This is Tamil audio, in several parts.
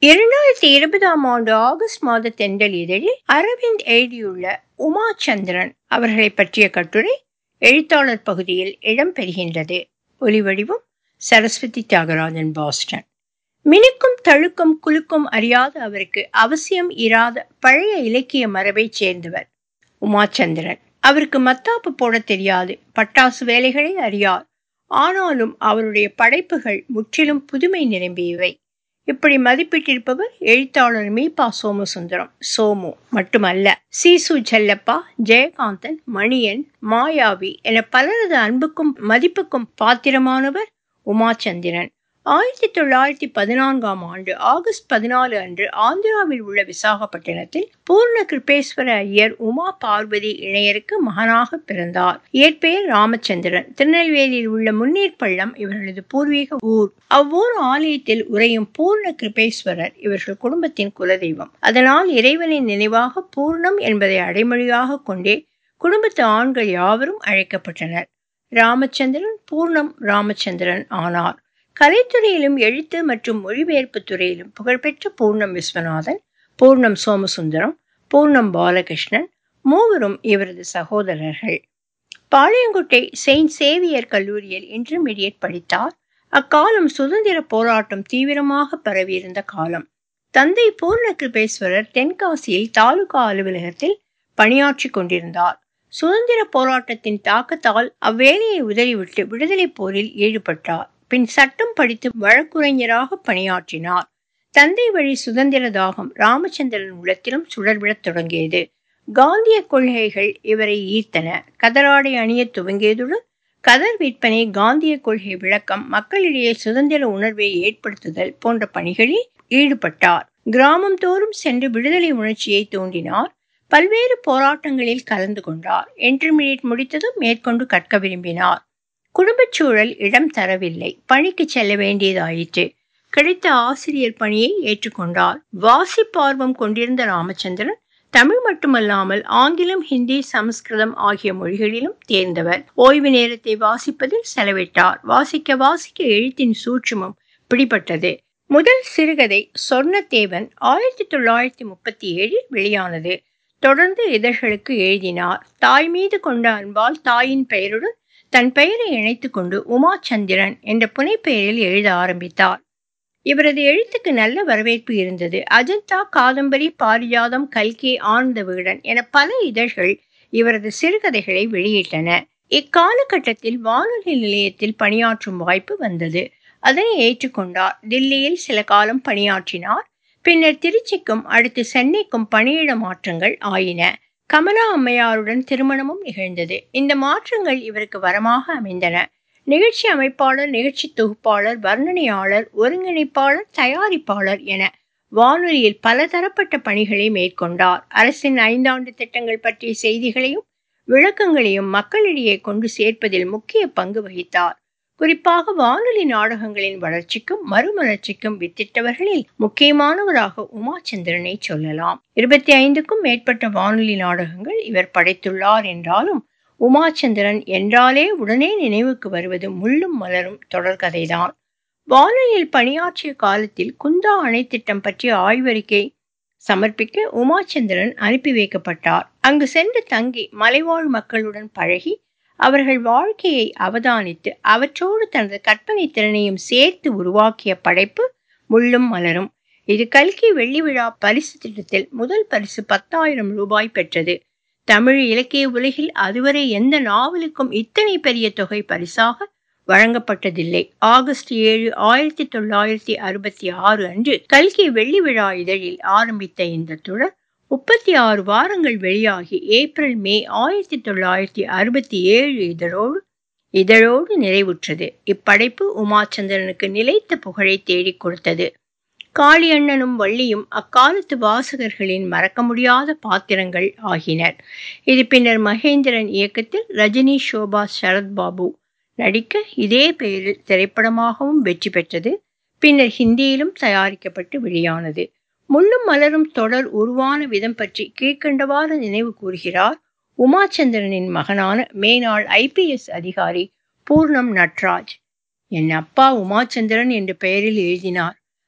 இரண்டாயிரத்தி இருபதாம் ஆண்டு ஆகஸ்ட் மாத தென்றல் இதழில் அரவிந்த் எழுதியுள்ள உமா சந்திரன் அவர்களை பற்றிய கட்டுரை எழுத்தாளர் பகுதியில் இடம்பெறுகின்றது ஒலிவடிவம் சரஸ்வதி தியாகராஜன் பாஸ்டன் மினுக்கும் தழுக்கும் குலுக்கும் அறியாத அவருக்கு அவசியம் இராத பழைய இலக்கிய மரபைச் சேர்ந்தவர் உமாச்சந்திரன் அவருக்கு மத்தாப்பு போட தெரியாது பட்டாசு வேலைகளை அறியார் ஆனாலும் அவருடைய படைப்புகள் முற்றிலும் புதுமை நிரம்பியவை இப்படி மதிப்பிட்டிருப்பவர் எழுத்தாளர் மீபா சோமசுந்தரம் சோமு மட்டுமல்ல சீசு செல்லப்பா ஜெயகாந்தன் மணியன் மாயாவி என பலரது அன்புக்கும் மதிப்புக்கும் பாத்திரமானவர் உமாச்சந்திரன் ஆயிரத்தி தொள்ளாயிரத்தி பதினான்காம் ஆண்டு ஆகஸ்ட் பதினாலு அன்று ஆந்திராவில் உள்ள விசாகப்பட்டினத்தில் பூர்ண கிருபேஸ்வர ஐயர் உமா பார்வதி இணையருக்கு மகனாக பிறந்தார் இயற்பெயர் ராமச்சந்திரன் திருநெல்வேலியில் உள்ள முன்னீர் பள்ளம் இவர்களது பூர்வீக ஊர் அவ்வூர் ஆலயத்தில் உரையும் பூர்ண கிருபேஸ்வரர் இவர்கள் குடும்பத்தின் குலதெய்வம் அதனால் இறைவனின் நினைவாக பூர்ணம் என்பதை அடைமொழியாக கொண்டே குடும்பத்து ஆண்கள் யாவரும் அழைக்கப்பட்டனர் ராமச்சந்திரன் பூர்ணம் ராமச்சந்திரன் ஆனார் கலைத்துறையிலும் எழுத்து மற்றும் மொழிபெயர்ப்பு துறையிலும் புகழ்பெற்ற பூர்ணம் விஸ்வநாதன் பூர்ணம் சோமசுந்தரம் பூர்ணம் பாலகிருஷ்ணன் மூவரும் இவரது சகோதரர்கள் பாளையங்கோட்டை செயின்ட் சேவியர் கல்லூரியில் இன்டர்மீடியட் படித்தார் அக்காலம் சுதந்திர போராட்டம் தீவிரமாக பரவியிருந்த காலம் தந்தை பூர்ண கிருபேஸ்வரர் தென்காசியில் தாலுகா அலுவலகத்தில் பணியாற்றி கொண்டிருந்தார் சுதந்திர போராட்டத்தின் தாக்கத்தால் அவ்வேலையை உதறிவிட்டு விடுதலை போரில் ஈடுபட்டார் பின் சட்டம் படித்து வழக்குரைஞராக பணியாற்றினார் தந்தை வழி சுதந்திர தாகம் ராமச்சந்திரன் உள்ளத்திலும் சுடர்விடத் தொடங்கியது காந்திய கொள்கைகள் இவரை ஈர்த்தன கதராடை அணிய துவங்கியதுடன் கதர் விற்பனை காந்திய கொள்கை விளக்கம் மக்களிடையே சுதந்திர உணர்வை ஏற்படுத்துதல் போன்ற பணிகளில் ஈடுபட்டார் கிராமம் தோறும் சென்று விடுதலை உணர்ச்சியை தூண்டினார் பல்வேறு போராட்டங்களில் கலந்து கொண்டார் இன்டர்மீடியட் முடித்ததும் மேற்கொண்டு கற்க விரும்பினார் குடும்பச் சூழல் இடம் தரவில்லை பணிக்கு செல்ல வேண்டியதாயிற்று கிடைத்த ஆசிரியர் பணியை ஏற்றுக்கொண்டார் வாசிப்பார்வம் கொண்டிருந்த ராமச்சந்திரன் தமிழ் மட்டுமல்லாமல் ஆங்கிலம் ஹிந்தி சமஸ்கிருதம் ஆகிய மொழிகளிலும் தேர்ந்தவர் ஓய்வு நேரத்தை வாசிப்பதில் செலவிட்டார் வாசிக்க வாசிக்க எழுத்தின் சூட்சமும் பிடிபட்டது முதல் சிறுகதை சொர்ணத்தேவன் ஆயிரத்தி தொள்ளாயிரத்தி முப்பத்தி ஏழில் வெளியானது தொடர்ந்து இதழ்களுக்கு எழுதினார் தாய் மீது கொண்ட அன்பால் தாயின் பெயருடன் தன் பெயரை இணைத்துக் கொண்டு உமாச்சந்திரன் என்ற புனைப்பெயரில் எழுத ஆரம்பித்தார் இவரது எழுத்துக்கு நல்ல வரவேற்பு இருந்தது அஜந்தா காதம்பரி பாரிஜாதம் கல்கி ஆனந்த விகடன் என பல இதழ்கள் இவரது சிறுகதைகளை வெளியிட்டன இக்காலகட்டத்தில் வானொலி நிலையத்தில் பணியாற்றும் வாய்ப்பு வந்தது அதனை ஏற்றுக்கொண்டார் தில்லியில் சில காலம் பணியாற்றினார் பின்னர் திருச்சிக்கும் அடுத்து சென்னைக்கும் பணியிட மாற்றங்கள் ஆயின கமலா அம்மையாருடன் திருமணமும் நிகழ்ந்தது இந்த மாற்றங்கள் இவருக்கு வரமாக அமைந்தன நிகழ்ச்சி அமைப்பாளர் நிகழ்ச்சி தொகுப்பாளர் வர்ணனையாளர் ஒருங்கிணைப்பாளர் தயாரிப்பாளர் என வானொலியில் பலதரப்பட்ட பணிகளை மேற்கொண்டார் அரசின் ஐந்தாண்டு திட்டங்கள் பற்றிய செய்திகளையும் விளக்கங்களையும் மக்களிடையே கொண்டு சேர்ப்பதில் முக்கிய பங்கு வகித்தார் குறிப்பாக வானொலி நாடகங்களின் வளர்ச்சிக்கும் மறுமலர்ச்சிக்கும் வித்திட்டவர்களில் முக்கியமானவராக உமாச்சந்திரனை சொல்லலாம் இருபத்தி ஐந்துக்கும் மேற்பட்ட வானொலி நாடகங்கள் இவர் படைத்துள்ளார் என்றாலும் உமாச்சந்திரன் என்றாலே உடனே நினைவுக்கு வருவது முள்ளும் மலரும் தொடர்கதைதான் வானொலியில் பணியாற்றிய காலத்தில் குந்தா அணை திட்டம் பற்றிய ஆய்வறிக்கை சமர்ப்பிக்க உமாச்சந்திரன் அனுப்பி வைக்கப்பட்டார் அங்கு சென்று தங்கி மலைவாழ் மக்களுடன் பழகி அவர்கள் வாழ்க்கையை அவதானித்து அவற்றோடு தனது கற்பனை திறனையும் சேர்த்து உருவாக்கிய படைப்பு முள்ளும் மலரும் இது கல்கி வெள்ளி விழா பரிசு திட்டத்தில் முதல் பரிசு பத்தாயிரம் ரூபாய் பெற்றது தமிழ் இலக்கிய உலகில் அதுவரை எந்த நாவலுக்கும் இத்தனை பெரிய தொகை பரிசாக வழங்கப்பட்டதில்லை ஆகஸ்ட் ஏழு ஆயிரத்தி தொள்ளாயிரத்தி அறுபத்தி ஆறு அன்று கல்கி வெள்ளி விழா இதழில் ஆரம்பித்த இந்த தொடர் முப்பத்தி ஆறு வாரங்கள் வெளியாகி ஏப்ரல் மே ஆயிரத்தி தொள்ளாயிரத்தி அறுபத்தி ஏழு இதழோடு இதழோடு நிறைவுற்றது இப்படைப்பு உமாச்சந்திரனுக்கு நிலைத்த புகழை தேடிக் கொடுத்தது காளியண்ணனும் வள்ளியும் அக்காலத்து வாசகர்களின் மறக்க முடியாத பாத்திரங்கள் ஆகினர் இது பின்னர் மகேந்திரன் இயக்கத்தில் ரஜினி ஷோபா சரத்பாபு நடிக்க இதே பெயரில் திரைப்படமாகவும் வெற்றி பெற்றது பின்னர் ஹிந்தியிலும் தயாரிக்கப்பட்டு வெளியானது முள்ளும் மலரும் தொடர் உருவான விதம் பற்றி கீழ்கண்டவாறு நினைவு கூறுகிறார் உமாச்சந்திரனின் மகனான மேனாள் ஐபிஎஸ் அதிகாரி பூர்ணம் நட்ராஜ் என் அப்பா உமாச்சந்திரன் என்ற பெயரில் எழுதினார்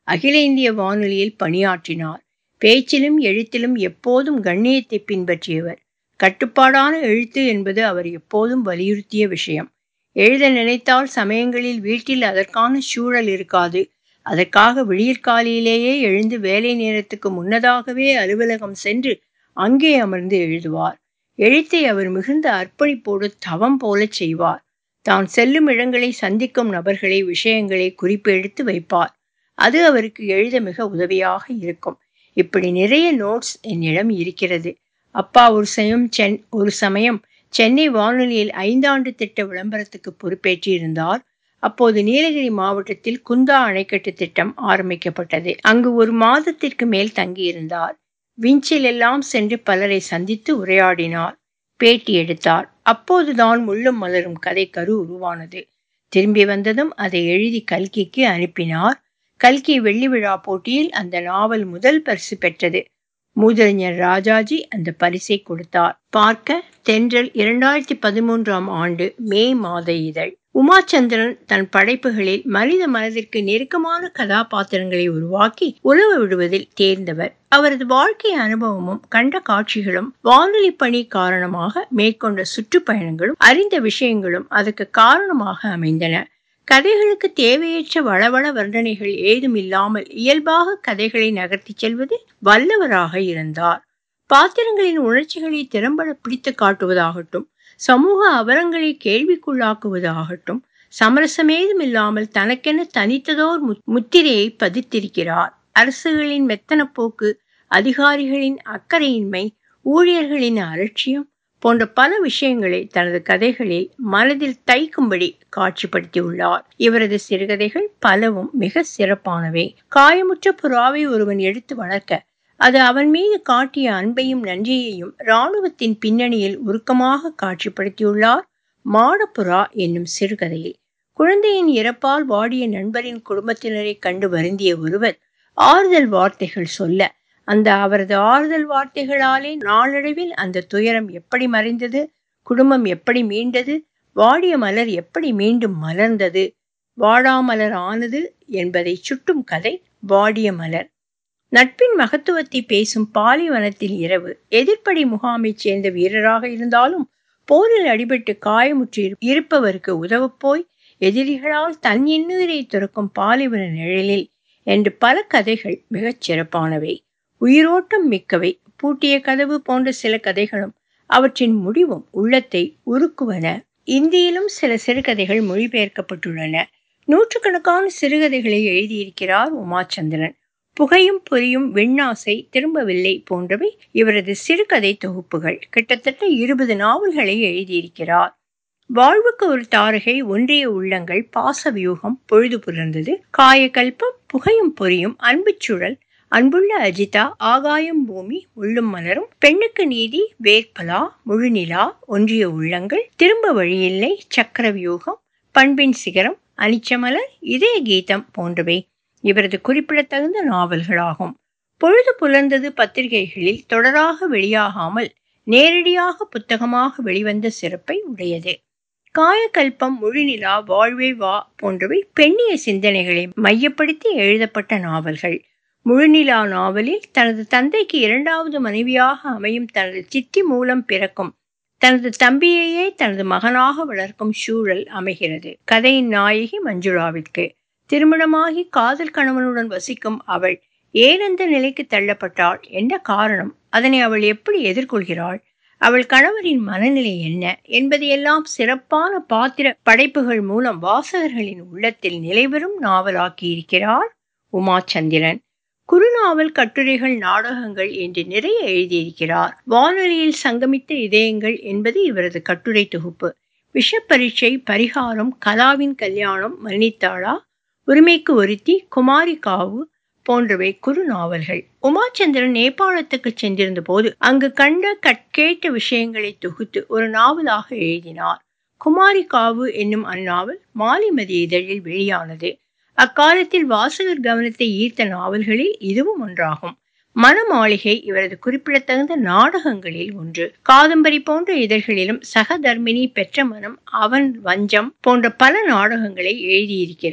அகில இந்திய வானொலியில் பணியாற்றினார் பேச்சிலும் எழுத்திலும் எப்போதும் கண்ணியத்தை பின்பற்றியவர் கட்டுப்பாடான எழுத்து என்பது அவர் எப்போதும் வலியுறுத்திய விஷயம் எழுத நினைத்தால் சமயங்களில் வீட்டில் அதற்கான சூழல் இருக்காது அதற்காக விடியற்காலையிலேயே எழுந்து வேலை நேரத்துக்கு முன்னதாகவே அலுவலகம் சென்று அங்கே அமர்ந்து எழுதுவார் எழுத்தை அவர் மிகுந்த அர்ப்பணிப்போடு தவம் போல செய்வார் தான் செல்லும் இடங்களை சந்திக்கும் நபர்களை விஷயங்களை குறிப்பு எடுத்து வைப்பார் அது அவருக்கு எழுத மிக உதவியாக இருக்கும் இப்படி நிறைய நோட்ஸ் என்னிடம் இருக்கிறது அப்பா ஒரு சமயம் சென் ஒரு சமயம் சென்னை வானொலியில் ஐந்தாண்டு திட்ட விளம்பரத்துக்கு பொறுப்பேற்றி இருந்தார் அப்போது நீலகிரி மாவட்டத்தில் குந்தா அணைக்கட்டு திட்டம் ஆரம்பிக்கப்பட்டது அங்கு ஒரு மாதத்திற்கு மேல் தங்கியிருந்தார் விஞ்சில் எல்லாம் சென்று பலரை சந்தித்து உரையாடினார் பேட்டி எடுத்தார் அப்போதுதான் முள்ளும் மலரும் கதை கரு உருவானது திரும்பி வந்ததும் அதை எழுதி கல்கிக்கு அனுப்பினார் கல்கி வெள்ளி விழா போட்டியில் அந்த நாவல் முதல் பரிசு பெற்றது மூதறிஞர் ராஜாஜி அந்த பரிசை கொடுத்தார் பார்க்க தென்றல் இரண்டாயிரத்தி பதிமூன்றாம் ஆண்டு மே மாத இதழ் உமாச்சந்திரன் தன் படைப்புகளில் மனித மனதிற்கு நெருக்கமான கதாபாத்திரங்களை உருவாக்கி உழவு விடுவதில் தேர்ந்தவர் அவரது வாழ்க்கை அனுபவமும் கண்ட காட்சிகளும் வானொலி பணி காரணமாக மேற்கொண்ட சுற்றுப்பயணங்களும் அறிந்த விஷயங்களும் அதற்கு காரணமாக அமைந்தன கதைகளுக்கு தேவையற்ற வளவள வர்ணனைகள் ஏதும் இல்லாமல் இயல்பாக கதைகளை நகர்த்தி செல்வது வல்லவராக இருந்தார் பாத்திரங்களின் உணர்ச்சிகளை திறம்பட பிடித்து காட்டுவதாகட்டும் சமூக அவலங்களை கேள்விக்குள்ளாக்குவதாகட்டும் சமரசமேதும் இல்லாமல் தனக்கென தனித்ததோர் முத்திரையை பதித்திருக்கிறார் அரசுகளின் மெத்தன போக்கு அதிகாரிகளின் அக்கறையின்மை ஊழியர்களின் அலட்சியம் போன்ற பல விஷயங்களை தனது கதைகளில் மனதில் தைக்கும்படி காட்சிப்படுத்தியுள்ளார் இவரது சிறுகதைகள் பலவும் மிக சிறப்பானவை காயமுற்ற புறாவை ஒருவன் எடுத்து வளர்க்க அது அவன் மீது காட்டிய அன்பையும் நன்றியையும் இராணுவத்தின் பின்னணியில் உருக்கமாக காட்சிப்படுத்தியுள்ளார் மாடப்புறா என்னும் சிறுகதையில் குழந்தையின் இறப்பால் வாடிய நண்பரின் குடும்பத்தினரை கண்டு வருந்திய ஒருவர் ஆறுதல் வார்த்தைகள் சொல்ல அந்த அவரது ஆறுதல் வார்த்தைகளாலே நாளடைவில் அந்த துயரம் எப்படி மறைந்தது குடும்பம் எப்படி மீண்டது வாடிய மலர் எப்படி மீண்டும் மலர்ந்தது வாடாமலர் ஆனது என்பதை சுட்டும் கதை வாடிய மலர் நட்பின் மகத்துவத்தை பேசும் பாலைவனத்தில் இரவு எதிர்ப்படை முகாமைச் சேர்ந்த வீரராக இருந்தாலும் போரில் அடிபட்டு காயமுற்று இருப்பவருக்கு உதவப்போய் எதிரிகளால் தன் இன்னுயிரை துறக்கும் பாலைவன நிழலில் என்று பல கதைகள் மிகச் சிறப்பானவை உயிரோட்டம் மிக்கவை பூட்டிய கதவு போன்ற சில கதைகளும் அவற்றின் முடிவும் உள்ளத்தை உருக்குவன இந்தியிலும் சில சிறுகதைகள் மொழிபெயர்க்கப்பட்டுள்ளன நூற்றுக்கணக்கான சிறுகதைகளை எழுதியிருக்கிறார் உமாச்சந்திரன் புகையும் பொரியும் விண்ணாசை திரும்பவில்லை போன்றவை இவரது சிறுகதை தொகுப்புகள் கிட்டத்தட்ட இருபது நாவல்களை எழுதியிருக்கிறார் வாழ்வுக்கு ஒரு தாரகை ஒன்றிய உள்ளங்கள் பாசவியூகம் பொழுது புலர்ந்தது காயகல்பம் புகையும் பொரியும் அன்புச்சுழல் அன்புள்ள அஜிதா ஆகாயம் பூமி உள்ளும் மலரும் பெண்ணுக்கு நீதி வேர்பலா முழுநிலா ஒன்றிய உள்ளங்கள் திரும்ப வழியில்லை சக்கரவியூகம் பண்பின் சிகரம் அனிச்சமலர் இதய கீதம் போன்றவை இவரது குறிப்பிடத்தகுந்த நாவல்களாகும் பொழுது புலர்ந்தது பத்திரிகைகளில் தொடராக வெளியாகாமல் நேரடியாக புத்தகமாக வெளிவந்த சிறப்பை உடையது காயக்கல்பம் முழுநிலா வாழ்வே வா போன்றவை பெண்ணிய சிந்தனைகளை மையப்படுத்தி எழுதப்பட்ட நாவல்கள் முழுநிலா நாவலில் தனது தந்தைக்கு இரண்டாவது மனைவியாக அமையும் தனது சித்தி மூலம் பிறக்கும் தனது தம்பியையே தனது மகனாக வளர்க்கும் சூழல் அமைகிறது கதையின் நாயகி மஞ்சுளாவிற்கு திருமணமாகி காதல் கணவனுடன் வசிக்கும் அவள் ஏன் அந்த நிலைக்கு தள்ளப்பட்டாள் என்ன காரணம் அதனை அவள் எப்படி எதிர்கொள்கிறாள் அவள் கணவரின் மனநிலை என்ன என்பதையெல்லாம் சிறப்பான பாத்திர படைப்புகள் மூலம் வாசகர்களின் உள்ளத்தில் நிலைவரும் நாவலாக்கியிருக்கிறார் உமாச்சந்திரன் குறுநாவல் கட்டுரைகள் நாடகங்கள் என்று நிறைய எழுதியிருக்கிறார் வானொலியில் சங்கமித்த இதயங்கள் என்பது இவரது கட்டுரை தொகுப்பு விஷப்பரீட்சை பரிகாரம் கலாவின் கல்யாணம் மன்னித்தாளா உரிமைக்கு ஒருத்தி குமாரி காவு போன்றவை குறு நாவல்கள் உமாச்சந்திரன் நேபாளத்துக்கு சென்றிருந்த போது அங்கு கண்ட கட்கேட்ட விஷயங்களை தொகுத்து ஒரு நாவலாக எழுதினார் குமாரி காவு என்னும் அந்நாவல் மாலிமதி இதழில் வெளியானது அக்காலத்தில் வாசகர் கவனத்தை ஈர்த்த நாவல்களில் இதுவும் ஒன்றாகும் மணமாளிகை இவரது குறிப்பிடத்தகுந்த நாடகங்களில் ஒன்று காதம்பரி போன்ற இதழ்களிலும் சகதர்மினி பெற்ற மனம் அவன் வஞ்சம் போன்ற பல நாடகங்களை எழுதியிருக்கிறார்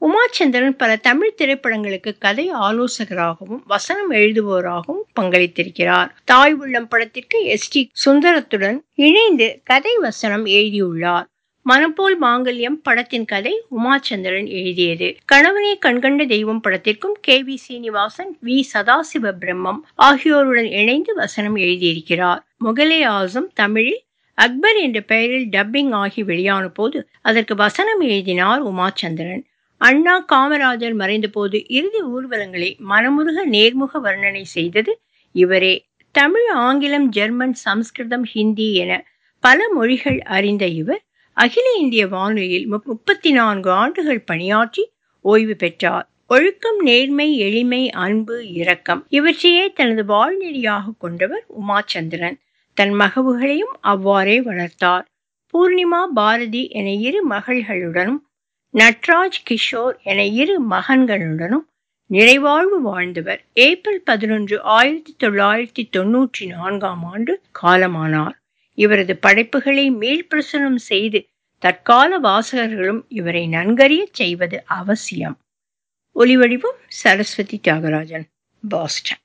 உமாச்சந்திரன் பல தமிழ் திரைப்படங்களுக்கு கதை ஆலோசகராகவும் வசனம் எழுதுவோராகவும் பங்களித்திருக்கிறார் தாய் உள்ளம் படத்திற்கு எஸ் டி சுந்தரத்துடன் இணைந்து கதை வசனம் எழுதியுள்ளார் மனப்போல் மாங்கல்யம் படத்தின் கதை உமாச்சந்திரன் எழுதியது கணவனே கண்கண்ட தெய்வம் படத்திற்கும் K V Srinivasan V Sadasiva Brahmam ஆகியோருடன் இணைந்து வசனம் எழுதியிருக்கிறார் முகலே ஆசம் தமிழில் அக்பர் என்ற பெயரில் டப்பிங் ஆகி வெளியான போது அதற்கு வசனம் எழுதினார் உமாச்சந்திரன் அண்ணா காமராஜர் மறைந்த போது இறுதி ஊர்வலங்களை மனமுருக நேர்முக வர்ணனை செய்தது இவரே தமிழ் ஆங்கிலம் ஜெர்மன் சம்ஸ்கிருதம் ஹிந்தி என பல மொழிகள் அறிந்த இவர் அகில இந்திய வானொலியில் முப்பத்தி நான்கு ஆண்டுகள் பணியாற்றி ஓய்வு பெற்றார் ஒழுக்கம் நேர்மை எளிமை அன்பு இரக்கம் இவற்றையே தனது வாழ்நெறியாக கொண்டவர் உமாச்சந்திரன் தன் மகவுகளையும் அவ்வாறே வளர்த்தார் பூர்ணிமா பாரதி என இரு மகள்களுடனும் நட்ராஜ் கிஷோர் என இரு மகன்களுடனும் நிறைவாழ்வு வாழ்ந்தவர் ஏப்ரல் பதினொன்று ஆயிரத்தி தொள்ளாயிரத்தி தொன்னூற்றி நான்காம் ஆண்டு காலமானார் இவரது படைப்புகளை மீள்பிரசுரம் செய்து தற்கால வாசகர்களும் இவரை நன்கறியச் செய்வது அவசியம் ஒலிவடிவம் சரஸ்வதி தியாகராஜன் பாஸ்டன்